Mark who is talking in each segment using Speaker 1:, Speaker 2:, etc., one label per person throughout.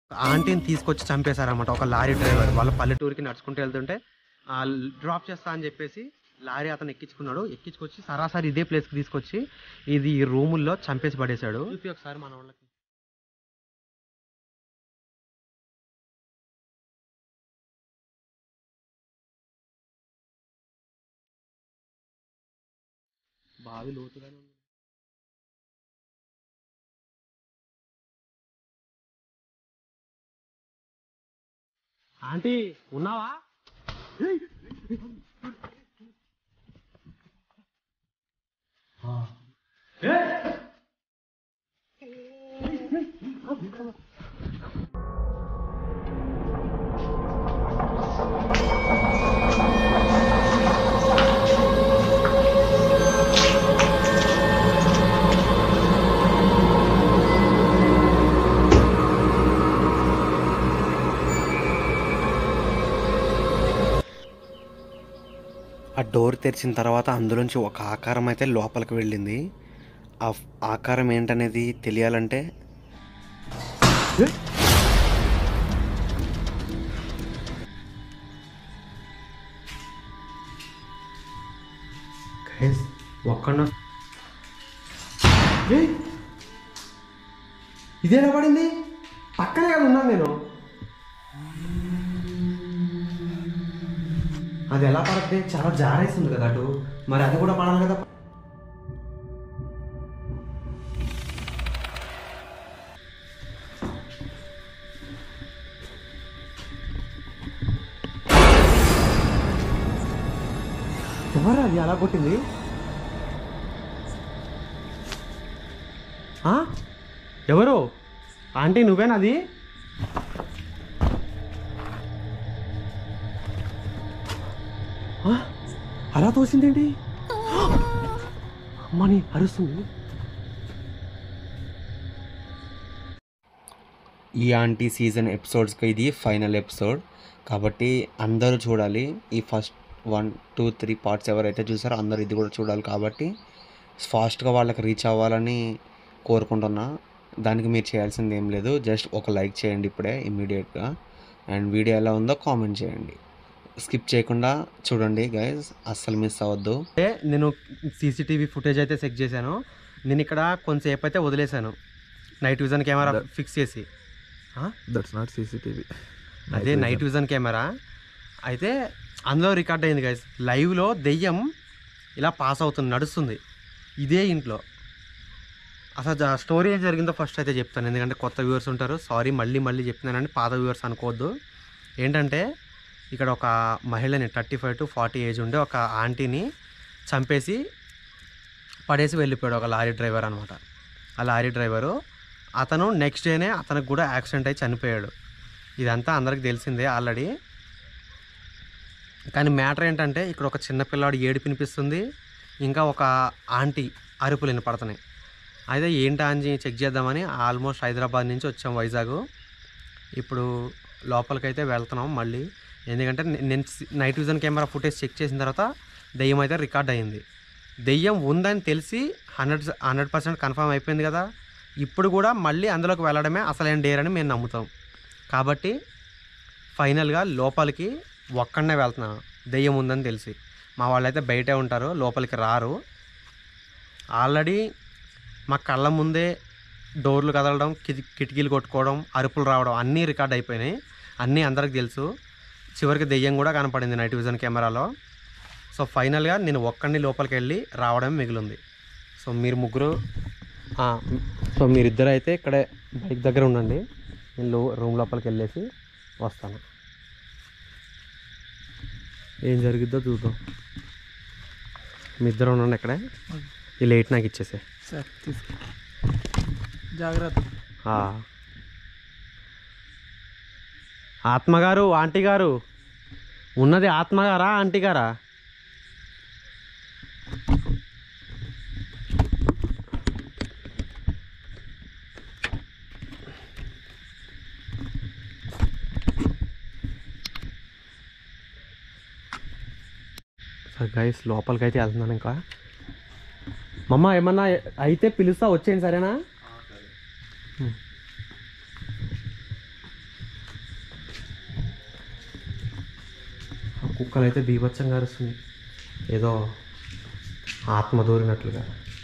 Speaker 1: ఆంటీని తీసుకొచ్చి చంపేశారన్నమాట ఒక లారీ డ్రైవర్ వాళ్ళ పల్లెటూరికి నడుచుకుంటూ వెళ్తుంటే ఆ డ్రాప్ చేస్తా అని చెప్పేసి లారీ అతను ఎక్కించుకున్నాడు ఎక్కించుకొచ్చి సరాసరి ఇదే ప్లేస్కి తీసుకొచ్చి ఇది ఈ రూముల్లో చంపేసి పడేశాడు చూపి ఒకసారి మన వాళ్ళకి బావి లోతుగానే ఉంది ఆంటీ ఉన్నావా ఆ డోర్ తెరిచిన తర్వాత అందులోంచి ఒక ఆకారం అయితే లోపలికి వెళ్ళింది ఆ ఫ్- ఆకారం ఏంటనేది తెలియాలంటే ఒక్కన్న ఇదే ఎలా పడింది పక్కనే కదా ఉన్నాను నేను అది ఎలా పడుతుంది చాలా జారేస్తుంది కదా అటు మరి అది కూడా పడాలి కదా ఎవరు అది అలా కొట్టింది ఆ? ఎవరు ఆంటీ నువ్వేనా అది ఆ? అలా తోసిందేంటి అమ్మని అరుస్తుంది ఈ ఆంటీ సీజన్ ఎపిసోడ్స్కి ఇది ఫైనల్ ఎపిసోడ్ కాబట్టి అందరూ చూడాలి ఈ first one two three parts ఎవరైతే చూసారో అందరూ ఇది కూడా చూడాలి కాబట్టి ఫాస్ట్గా వాళ్ళకి రీచ్ అవ్వాలని కోరుకుంటున్నా దానికి మీరు చేయాల్సింది ఏం లేదు జస్ట్ ఒక లైక్ చేయండి ఇప్పుడే ఇమ్మీడియట్గా అండ్ వీడియో ఎలా ఉందో కామెంట్ చేయండి స్కిప్ చేయకుండా చూడండి గైజ్ అస్సలు మిస్ అవ్వద్దు నేను సీసీటీవీ ఫుటేజ్ అయితే చెక్ చేశాను నేను ఇక్కడ కొంతసేపు అయితే వదిలేశాను నైట్ విజన్ కెమెరా ఫిక్స్ చేసి
Speaker 2: దట్స్ నాట్ సీసీటీవీ
Speaker 1: అదే నైట్ విజన్ కెమెరా అయితే అందులో రికార్డ్ అయింది గైస్ లైవ్లో దెయ్యం ఇలా పాస్ అవుతుంది నడుస్తుంది ఇదే ఇంట్లో అసలు జా- స్టోరీ ఏం జరిగిందో ఫస్ట్ అయితే చెప్తాను ఎందుకంటే కొత్త వ్యూవర్స్ ఉంటారు సారీ మళ్ళీ మళ్ళీ చెప్తున్నానండి పాత వ్యూవర్స్ అనుకోవద్దు ఏంటంటే ఇక్కడ ఒక మహిళని thirty five to forty age ఉండే ఒక ఆంటీని చంపేసి పడేసి వెళ్ళిపోయాడు ఒక లారీ డ్రైవర్ అనమాట ఆ లారీ డ్రైవరు అతను నెక్స్ట్ డేనే అతనికి కూడా యాక్సిడెంట్ అయి చనిపోయాడు ఇదంతా అందరికి తెలిసిందే ఆల్రెడీ కానీ మ్యాటర్ ఏంటంటే ఇక్కడ ఒక చిన్న పిల్లాడు ఏడుపు వినిపిస్తుంది ఇంకా ఒక ఆంటీ అరుపులు వినపడుతున్నాయి అయితే ఏంటా అని చెక్ చేద్దామని ఆల్మోస్ట్ హైదరాబాద్ నుంచి వచ్చాం వైజాగ్ ఇప్పుడు లోపలికైతే వెళ్తున్నాం మళ్ళీ ఎందుకంటే నే- నేను సి- night vision camera footage check చేసిన తర్వాత దెయ్యం అయితే రికార్డ్ అయ్యింది దెయ్యం ఉందని తెలిసి హండ్రెడ్ హండ్రెడ్ పర్సెంట్ కన్ఫర్మ్ అయిపోయింది కదా ఇప్పుడు కూడా మళ్ళీ అందులోకి వెళ్ళడమే అసలైన డేర్ అని మేము నమ్ముతాం కాబట్టి ఫైనల్గా లోపలికి ఒక్కడనే వెళ్తున్నాను దెయ్యం ఉందని తెలిసి మా వాళ్ళైతే బయటే ఉంటారు లోపలికి రారు ఆల్రెడీ మా కళ్ళ ముందే డోర్లు కదలడం కిటి- కిటికీలు కొట్టుకోవడం అరుపులు రావడం అన్నీ రికార్డ్ అయిపోయినాయి అన్నీ అందరికి తెలుసు చివరికి దెయ్యం కూడా కనపడింది నైట్ విజన్ కెమెరాలో సో ఫైనల్గా నేను ఒక్కడిని లోపలికి వెళ్ళి రావడం మిగిలింది సో మీరు ముగ్గురు ఆ, సో మీరిద్దరు అయితే ఇక్కడే బైక్ దగ్గర ఉండండి నేను లో రూమ్ లోపలికి వెళ్ళేసి వస్తాను ఏం జరిగిద్దో చూద్దాం మీ ఇద్దరు ఉండండి ఇక్కడే ఈ లేట్ నాకు ఇచ్చేసే
Speaker 2: సార్ తీసుకో జాగ్రత్త
Speaker 1: ఆ. ఆత్మగారు ఆంటీ గారు ఉన్నది ఆత్మగారా ఆంటీ గారా సరే గైస్ లోపలికి అయితే వెళ్తున్నాను ఇంకా మమ్మ ఏమన్నా అయితే పిలుస్తా వచ్చేయండి సరేనా కుక్కలు అయితే బీభత్సంగా అరుస్తుంది ఏదో ఆత్మ దూరినట్లుగా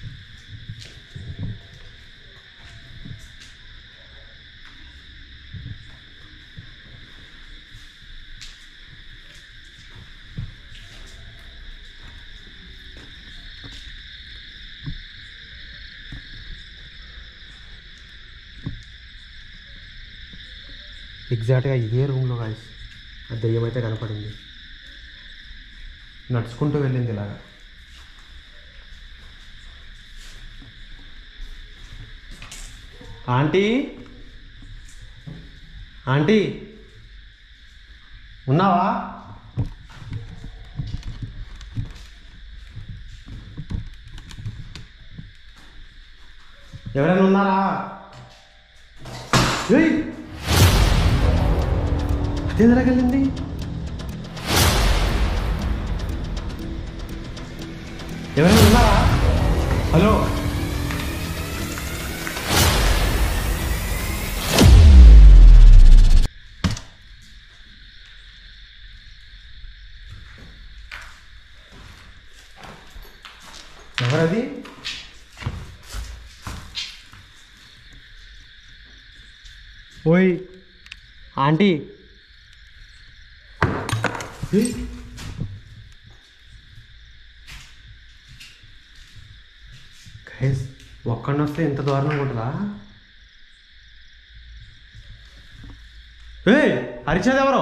Speaker 1: ఎగ్జాక్ట్గా ఇదే రూమ్లో గాయస్ ఆ దెయ్యం అయితే కనపడింది నడుచుకుంటూ వెళ్ళింది ఇలాగా ఆంటీ ఆంటీ ఉన్నావా ఎవరైనా ఉన్నారా ఏయ్ అదేం జరగలింది ఎవరైనా ఉన్నారా హలో ఎవరది ఓయ్ ఆంటీ ఏయ్. గైస్ ఒక్కడిని వస్తే ఇంత దారుణంగా ఉంటుందా ఏ అరిచేది ఎవరు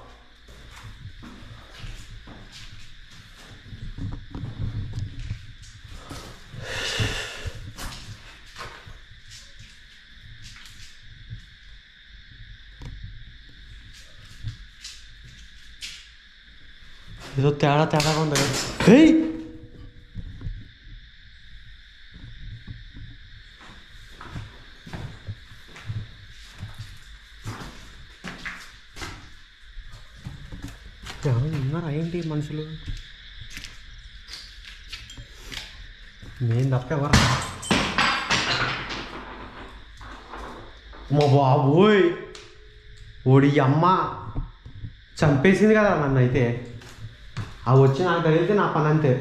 Speaker 1: ఏదో తేడా తేడాగా ఉంది కదా ఏయ్ ఎవరు ఉన్నారా ఏంటి మనుషులు నేను తప్ప ఎవరు మా బాబోయ్ ఓడి అమ్మ చంపేసింది కదా నన్ను అయితే ఆ వచ్చి నాకు తగిలితే నా పని అంతే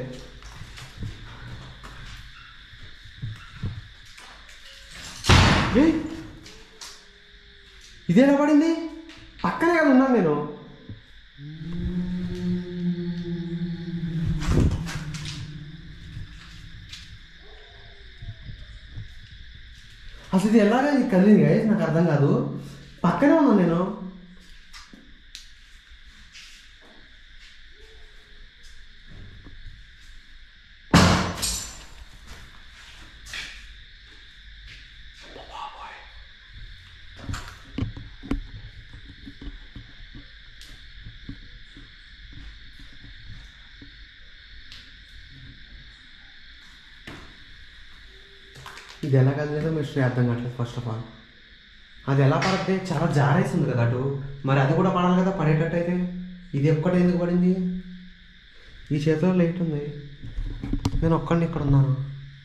Speaker 1: ఏయ్! ఇది ఎలా పడింది పక్కనే కదా ఉన్నాను నేను అసలు ఇది ఎలాగా ఇది కలిగింది guys? నాకు అర్థం కాదు పక్కనే ఉన్నాను నేను ఇది ఎలా కదిలేదో మిస్టరీ అర్థం కావట్లేదు ఫస్ట్ ఆఫ్ ఆల్ అది ఎలా పడితే చాలా జారేసింది కదా అటు మరి అది కూడా పడాలి కదా పడేటట్టు అయితే ఇది ఒక్కటే ఎందుకు పడింది ఈ చేతిలో లేట్ ఉంది నేను ఒక్కడిని ఇక్కడ ఉన్నాను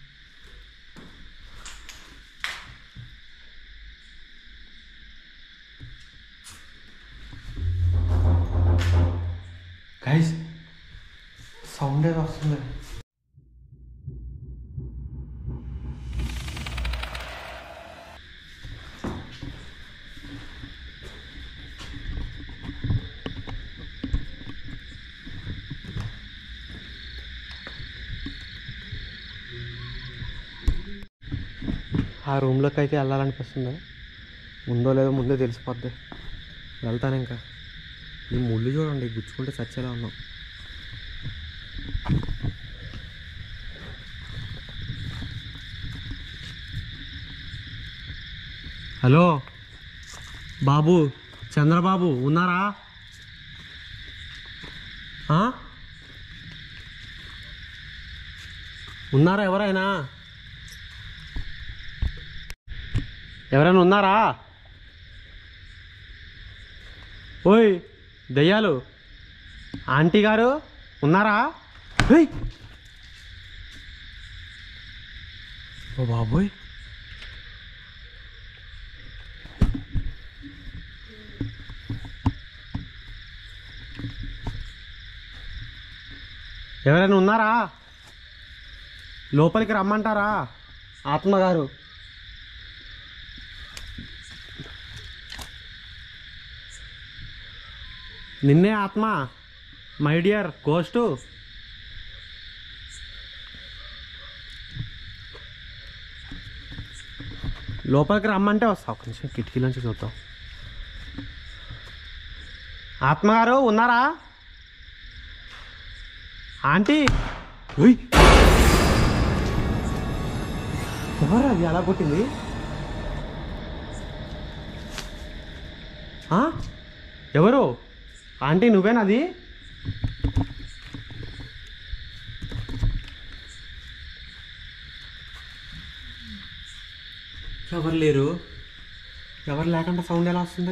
Speaker 1: గైస్ సౌండ్ ఏదో వస్తుంది ఆ రూమ్లోకి అయితే వెళ్ళాలనిపిస్తుంది ఉందో లేదో ముందే తెలిసిపోద్ది వెళ్తాను ఇంకా ఈ ముళ్ళు చూడండి గుచ్చుకుంటే చచ్చేలా ఉన్నాం హలో బాబు చంద్రబాబు ఉన్నారా ఆ? ఉన్నారా ఎవరైనా ఎవరైనా ఉన్నారా ఓయ్ దయ్యాలు ఆంటీ గారు ఉన్నారా ఏయ్! ఓ బాబోయ్ ఎవరైనా ఉన్నారా లోపలికి రమ్మంటారా ఆత్మగారు నిన్నే ఆత్మ మై డియర్ గోస్టు లోపలికి రమ్మంటే వస్తావు ఒక నిమిషం కిటికీలోంచి చూద్దాం ఆత్మగారు ఉన్నారా ఆంటీ ఉయ్. ఎవరు అది అలా కొట్టింది ఆ? ఎవరు ఆంటీ నువ్వేనది ఎవరు లేరు ఎవరు లేకుండా సౌండ్ ఎలా వస్తుంది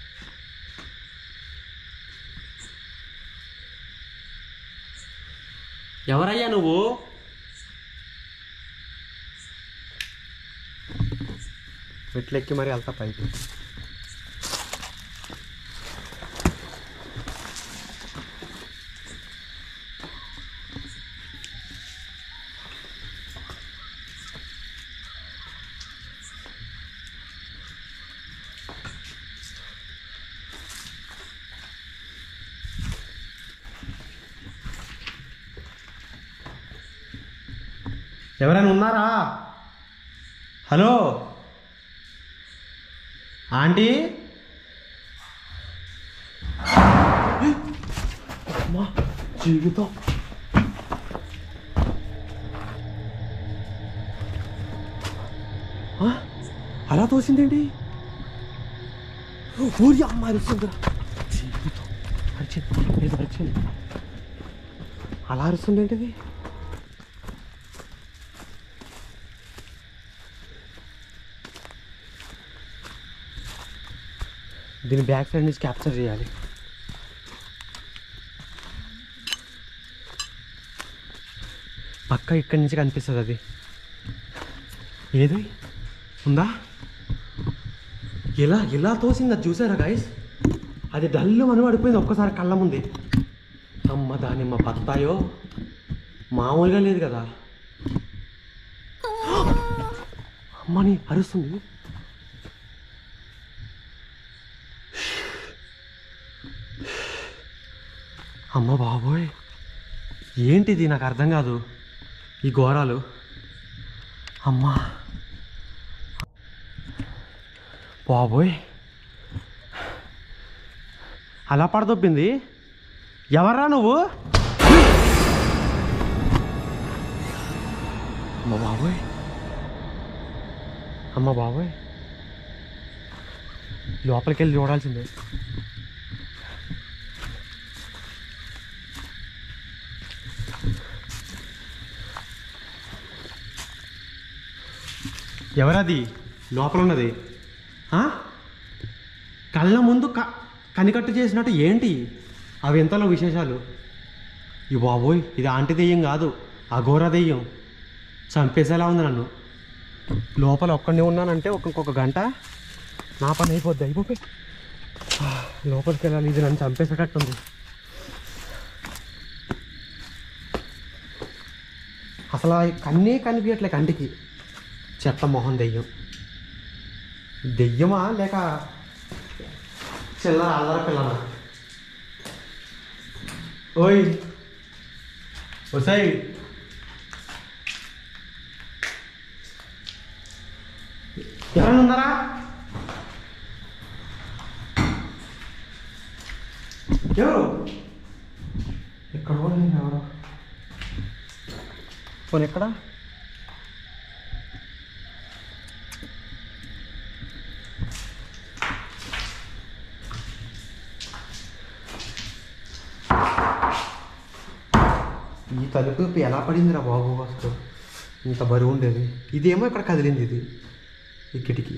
Speaker 1: ఎవరయ్యా నువ్వు మెట్లెక్కి మరి వెళ్తా పైకి ఎవరైనా ఉన్నారా హలో ఆంటీ అమ్మా, జీవితం ఆ? అలా తోసిందేంటి ఊరి అమ్మ అరుస్తుందిరా జీవితం అరిచింది ఏదో అరిచింది అలా అరుస్తుంది ఏంటిది దీని బ్యాక్ సైడ్ నుంచి క్యాప్చర్ చేయాలి పక్క ఇక్కడి నుంచి కనిపిస్తుంది అది ఏది ఉందా ఎలా ఎలా తోసింది అది చూసారా గాయస్ అది డల్లు అని పడిపోయింది ఒక్కసారి కళ్ళ ముందే అమ్మ దానిమ్మ బత్తాయో మామూలుగా లేదు కదా అమ్మని అరుస్తుంది అమ్మ బాబోయ్ ఏంటిది నాకు అర్థం కాదు ఈ ఘోరాలు అమ్మా బాబోయ్ అలా పడదొబ్బింది ఎవర్రా నువ్వు అమ్మ బాబోయ్ అమ్మ బాబోయ్ లోపలికి వెళ్ళి చూడాల్సిందే ఎవరది లోపల ఉన్నది ఆ? కళ్ళ ముందు క కనికట్టు చేసినట్టు ఏంటి అవి ఎంతలో విశేషాలు ఈ బాబోయ్ ఇది ఆంటీ దెయ్యం కాదు అఘోర దెయ్యం చంపేసేలా ఉంది నన్ను లోపల ఒక్కడిని ఉన్నానంటే ఒక్కొక్క గంట నా పని అయిపోద్ది అయిపోయి లోపలికి వెళ్ళాలి ఇది నన్ను చంపేసేటట్టుంది అసలు ఆ కన్నే కనిపించట్లే కంటికి చెత్త మొహం దెయ్యం దెయ్యమా లేక చిల్లర అల్లర పిల్లనా ఓయ్ ఒసై ఎవరైనా ఉన్నారా ఎవరు ఎక్కడ పోయింది ఎవరు పోనీ ఎక్కడా ఈ తలుపు ఎలా పడిందిరా బాబు అసలు ఇంత బరువు ఉండేది ఇదేమో ఇక్కడ కదిలింది ఇది ఈ కిటికీ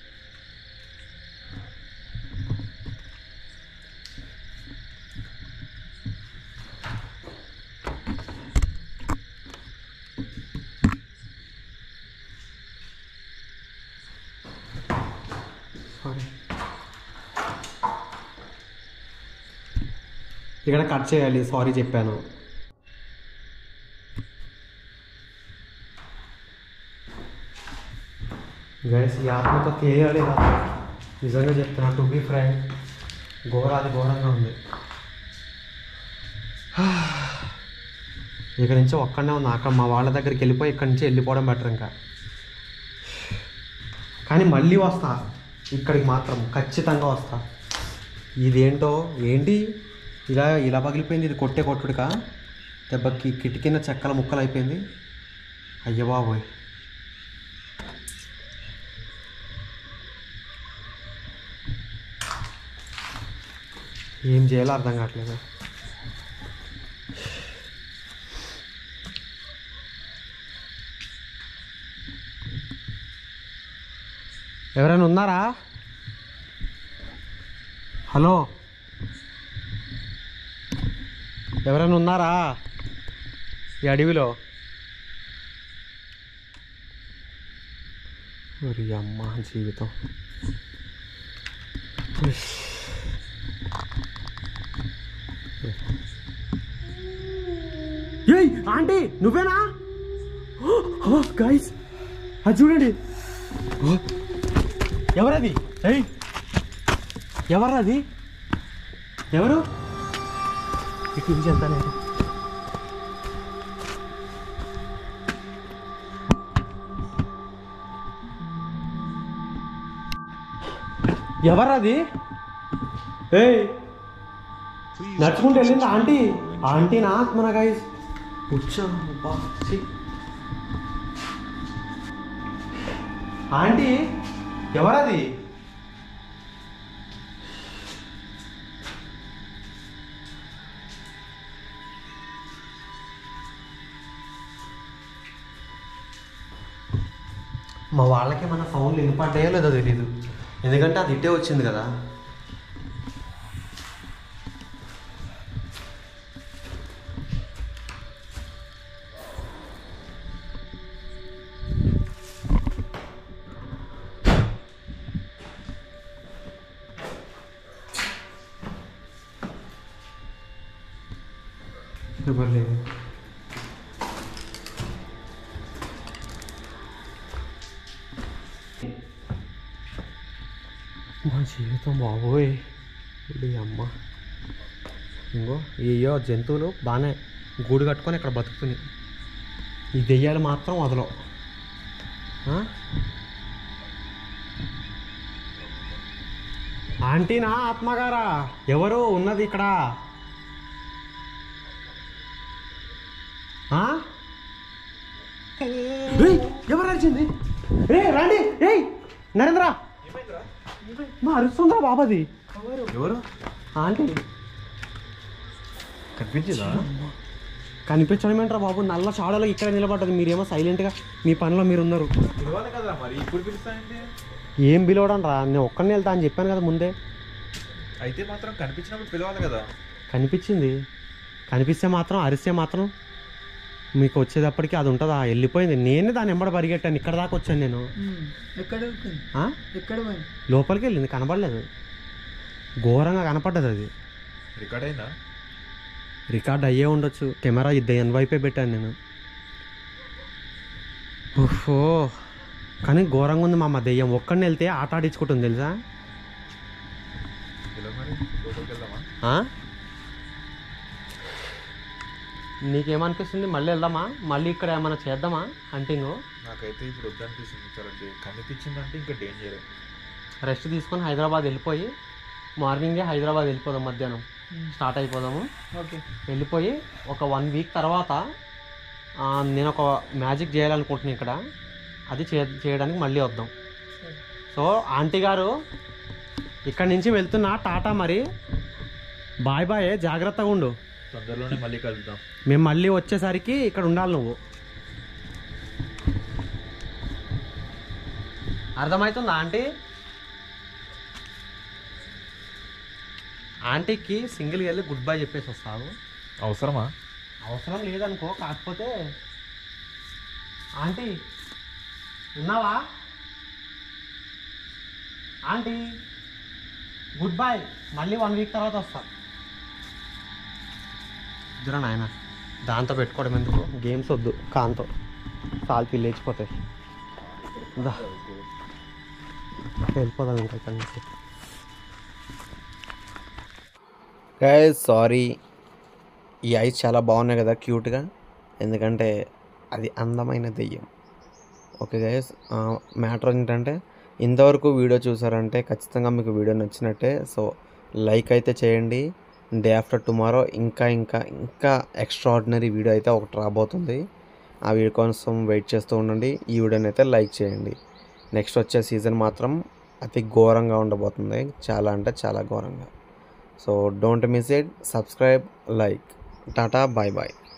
Speaker 1: సారీ ఇక్కడ కట్ చేయాలి సారీ చెప్పాను గైస్ ఈ ఆత్మతో తేయాలి ఇలా నిజంగా చెప్తున్నా టు బీ ఫ్రెండ్ ఘోరాది ఘోరంగా ఉంది ఇక్కడి నుంచి ఒక్కడనే ఉంది అక్కడ మా వాళ్ళ దగ్గరికి వెళ్ళిపోయి ఇక్కడి నుంచి వెళ్ళిపోవడం బెటర్ ఇంకా కానీ మళ్ళీ వస్తా ఇక్కడికి మాత్రం ఖచ్చితంగా వస్తా ఇదేంటో ఏంటి ఇలా ఇలా పగిలిపోయింది ఇది కొట్టే కొట్టుడుకా దెబ్బకి కిటికిన చెక్కల ముక్కలు అయిపోయింది అయ్య బాబోయ్ ఏం చేయాలో అర్థం కావట్లేదు ఎవరైనా ఉన్నారా హలో ఎవరైనా ఉన్నారా ఈ అడవిలో మరి అమ్మ జీవితం ఉష్. ఏయ్ ఆంటీ నువ్వేనా గైస్ అది చూడండి ఓ, ఎవరది ఏయ్ ఎవరది ఎవరు ఇటు నుంచి ఎంత లేదు ఎవరది ఏయ్ నడుచుకుంటూ వెళ్ళింది ఆంటీ ఆంటీ నా ఆత్మన గైస్ కూర్చో అబ్బా, ఛీ. ఆంటీ ఎవరది మా వాళ్ళకి మన సౌండ్లు వినపడ్డాయో లేదో తెలీదు ఎందుకంటే అది ఇట్టే వచ్చింది కదా ఎవరు లేదు మా జీవితం బాబోయ్ ఇది అమ్మ ఇంకో అయ్యో జంతువులు బాగానే గూడు కట్టుకొని ఇక్కడ బతుకుతున్నాయి ఈ దెయ్యాలు మాత్రం వదలవు ఆ? ఆంటీనా ఆత్మగారా ఎవరు ఉన్నది ఇక్కడ ఆ? ఏయ్, ఎవరు అరిచింది ఏ రండి ఏయ్ నరేంద్ర మా అరుస్తుందా బాబాది
Speaker 2: ఎవరు
Speaker 1: ఆంటీ
Speaker 2: కనిపించిందా
Speaker 1: కనిపించడం ఏంట్రా బాబు నల్ల చాడలో ఇక్కడ నిలబడ్డది మీరేమో సైలెంట్గా మీ పనిలో మీరు ఉన్నారు
Speaker 2: పిలవాలి కదా మరి ఇప్పుడు పిలుస్తానంటే
Speaker 1: ఏం పిలవడం రా నేను ఒక్కడిని వెళ్తా అని చెప్పాను కదా ముందే
Speaker 2: అయితే మాత్రం కనిపించినప్పుడు పిలవాలి కదా
Speaker 1: కనిపించింది కనిపిస్తే మాత్రం అరిస్తే మాత్రం మీకు వచ్చేటప్పటికి అది ఉంటుందా వెళ్ళిపోయింది నేనే దాన్ని ఎంబడ పరిగెట్టాను ఇక్కడ దాకా వచ్చాను నేను
Speaker 3: ఎక్కడ వెళ్తుంది
Speaker 1: ఆ?
Speaker 3: ఎక్కడ పోయింది
Speaker 1: లోపలికి వెళ్ళింది కనపడలేదు ఘోరంగా కనపడ్డది అది
Speaker 2: రికార్డ్ అయిందా
Speaker 1: రికార్డ్ అయ్యే ఉండొచ్చు కెమెరా ఇద్దరు వైపే పెట్టాను నేను ఓహో కానీ ఘోరంగా ఉంది మా అమ్మ దెయ్యం ఒక్కడిని వెళ్తే ఆట ఆడించుకుంటుంది తెలుసా
Speaker 2: పిలవ మరి లోపలికి వెళ్దామా
Speaker 1: ఆ? నీకేమనిపిస్తుంది మళ్ళీ వెళ్దామా మళ్ళీ ఇక్కడ ఏమైనా చేద్దామా హంటింగ్
Speaker 2: నాకైతే ఇప్పుడు వద్దనిపిస్తుంది చాలా డే- కనిపించిందంటే ఇంకా డేంజర్
Speaker 1: రెస్ట్ తీసుకొని హైదరాబాద్ వెళ్ళిపోయి మార్నింగే హైదరాబాద్ వెళ్ళిపోదాం మధ్యాహ్నం స్టార్ట్ అయిపోదాము
Speaker 3: ఓకే
Speaker 1: వెళ్ళిపోయి ఒక వన్ వీక్ తర్వాత ఆ, నేను ఒక మ్యాజిక్ చేయాలనుకుంటున్నాను ఇక్కడ అది చే చేయడానికి మళ్ళీ వద్దాం సో ఆంటీ గారు ఇక్కడి నుంచి వెళ్తున్నా టాటా మరి బాయ్ బాయ్ జాగ్రత్తగా ఉండు
Speaker 2: తొందరలోనే మళ్ళీ కలుద్దాం
Speaker 1: మేము మళ్ళీ వచ్చేసరికి ఇక్కడ ఉండాలి నువ్వు అర్థమవుతుందా ఆంటీ ఆంటీకి సింగిల్గా వెళ్ళి గుడ్ బై చెప్పేసి వస్తావు
Speaker 2: అవసరమా
Speaker 1: అవసరం లేదనుకో కాకపోతే ఆంటీ ఉన్నావా ఆంటీ గుడ్ బై మళ్ళీ వన్ వీక్ తర్వాత వస్తా ఇద్దరు నాయన దాంతో పెట్టుకోవడం ఎందుకు గేమ్స్ వద్దు కాంతో సాల్తీ లేచిపోతాయి దా వెళ్ళిపోదాం ఇంకా ఇక్కడి నుంచి గైస్ సారీ ఈ ఐస్ చాలా బాగున్నాయి కదా క్యూట్గా ఎందుకంటే అది అందమైన దెయ్యం ఓకే గైస్ మ్యాటర్ ఏంటంటే ఇంతవరకు వీడియో చూసారంటే ఖచ్చితంగా మీకు వీడియో నచ్చినట్టే సో లైక్ అయితే చేయండి డే ఆఫ్టర్ టుమారో ఇంకా ఇంకా ఇంకా ఎక్స్ట్రాడినరీ వీడియో అయితే ఒకటి రాబోతుంది ఆ వీడియో కోసం వెయిట్ చేస్తూ ఉండండి ఈ వీడియోని అయితే లైక్ చేయండి నెక్స్ట్ వచ్చే సీజన్ మాత్రం అతి ఘోరంగా ఉండబోతుంది చాలా అంటే చాలా ఘోరంగా so don't miss it subscribe like టాటా బాయ్ బాయ్